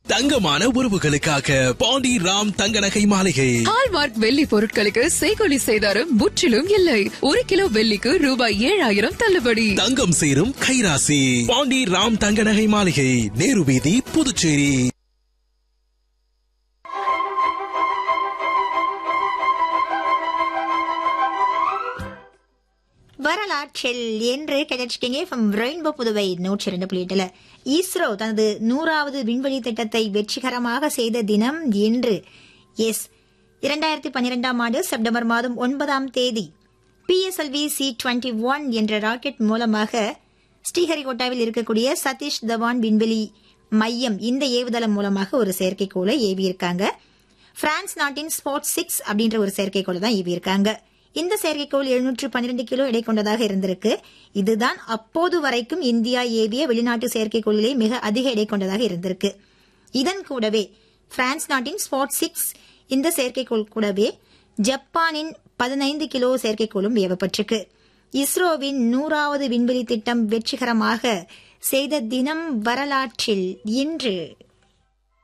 தங்கமான உறவுகளுக்காக பாண்டி ராம் தங்க நகை மாளிகை ஹால்மார்க் வெள்ளி பொருட்களுக்கு செய்கொலி செய்தாரும் முற்றிலும் இல்லை ஒரு கிலோ வெள்ளிக்கு ரூபாய் ஏழாயிரம் தள்ளுபடி தங்கம் சேரும் கைராசி பாண்டி ராம் தங்க நகை மாளிகை நேரு வீதி புதுச்சேரி வரலாற்றில் என்று கிடைச்சிட்டீங்க ஃப்ரம் ரெயின்போ புதுவை நூற்றி இரண்டு புள்ளி எட்டுல இஸ்ரோ தனது நூறாவது விண்வெளி திட்டத்தை வெற்றிகரமாக செய்த தினம் என்று எஸ் இரண்டாயிரத்தி பன்னிரெண்டாம் ஆண்டு செப்டம்பர் மாதம் ஒன்பதாம் தேதி பிஎஸ்எல்வி சி டுவெண்ட்டி ஒன் என்ற ராக்கெட் மூலமாக ஸ்ரீஹரிகோட்டாவில் இருக்கக்கூடிய சதீஷ் தவான் விண்வெளி மையம் இந்த ஏவுதளம் மூலமாக ஒரு செயற்கைக்கோளை ஏவியிருக்காங்க பிரான்ஸ் நாட்டின் ஸ்போர்ட் சிக்ஸ் அப்படின்ற ஒரு செயற்கைக்கோளை தான் ஏவியிருக்காங்க இந்த செயற்கைக்கோள் எழுநூற்று பன்னிரண்டு கிலோ எடை கொண்டதாக இருந்திருக்கு இதுதான் அப்போது வரைக்கும் இந்தியா ஏவிய வெளிநாட்டு செயற்கைக்கோளிலே மிக அதிக எடை கொண்டதாக இருந்திருக்கு இதன் கூடவே பிரான்ஸ் நாட்டின் ஸ்போர்ட் சிக்ஸ் இந்த செயற்கைக்கோள் கூடவே ஜப்பானின் பதினைந்து கிலோ செயற்கைக்கோளும் ஏவப்பட்டிருக்கு இஸ்ரோவின் நூறாவது விண்வெளி திட்டம் வெற்றிகரமாக செய்த தினம் வரலாற்றில் இன்று